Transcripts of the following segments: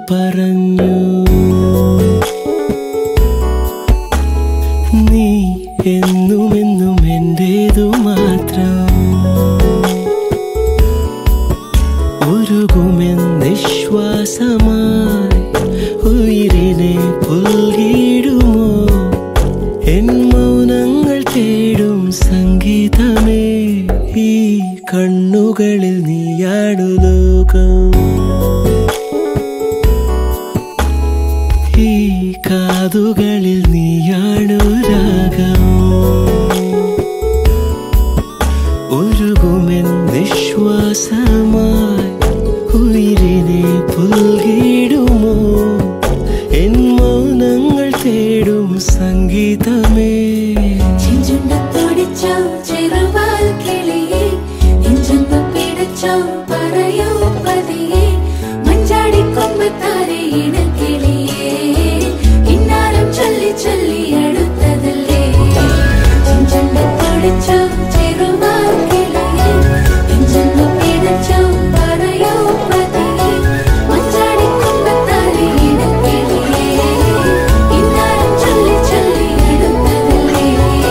പറഞ്ഞു നീ എന്നുമെന്നും എന്റേതു മാത്രം ഉരുകുമെന്നിശ്വാസമായി ഉയിരിനെ പുൽകിടുമോ എൻ മൗനങ്ങൾ തേടും സംഗീതമേ ഈ കണ്ണുകളിൽ നീയാണു ലോകം ഈ കാതുകളിൽ നീയാണു രാഗം ഉരുകുമെൻ നിശ്വാസമായി ഉയിരിനെ പുൽകിടുമോ എൻ മൗനങ്ങൾ തേടും സംഗീതമേ ചെഞ്ചുണ്ടത്തോടിച്ചോ ചെറുവാൽ കിളിയെ നെഞ്ചൊന്നു പിടച്ചോ പറയൂ പതിയെ മഞ്ചാടിക്കൊമ്പത്താരെ ഇണക്കിളിയെ ഇന്നാരം ചൊല്ലി ചൊല്ലി അടുത്തതല്ലേ ചെഞ്ചുണ്ടത്തോടിച്ചോ ചെറുവാൽ കിളിയെ നെഞ്ചൊന്നു പിടച്ചോ പറയൂ പതിയെ മഞ്ചാടിക്കൊമ്പത്താരെ ഇണക്കിളിയെ ഇന്നാരം ചൊല്ലി ചൊല്ലി അടുത്തതല്ലേ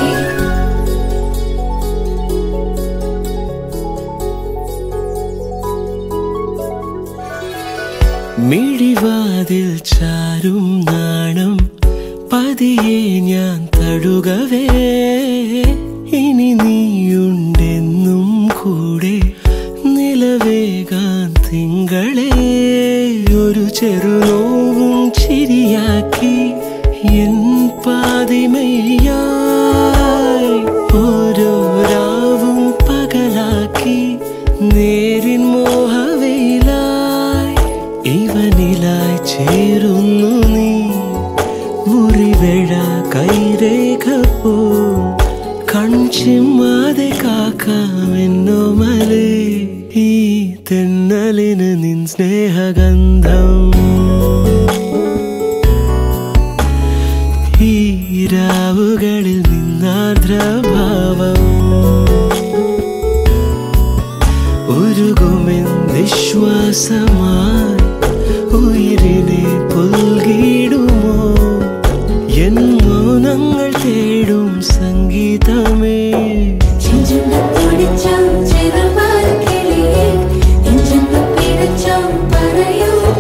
മിഴിവാതിൽ ചാരും നാണം പതിയെ ഞാൻ തടുകവേ ഇനി നീയുണ്ടെന്നും കൂടെ നിലവേകാൻ തിങ്കളെ ഒരു ചെറുനോവും ചിരിയാക്കി എൻ പാതിമയ്യായി ഓരോ രാവും പകലാക്കി നേരിൻ മോഹവയിലായി ഇവനിലായി ചേരുന്നു നീ മുറിവേഴ കൈരേഖ പോ കൺചിമ്മാതെ കാക്കാമെന്നോ മലേ ഈ തെന്നലിന് നിൻ സ്നേഹഗന്ധം ഈ രാവുകളിൽ നിന്നാർദ്രഭാവം ഉരുകുമെൻ നിശ്വാസമായി ഉയിരിനെ പുൽകിടുമോ എൻ മൗനങ്ങൾ തേടും സംഗീതമേ ചെഞ്ചുണ്ടത്തോടിച്ചോ ചെറുവാൽ കിളിയെ നെഞ്ചൊന്നു പിടച്ചോ പറയൂ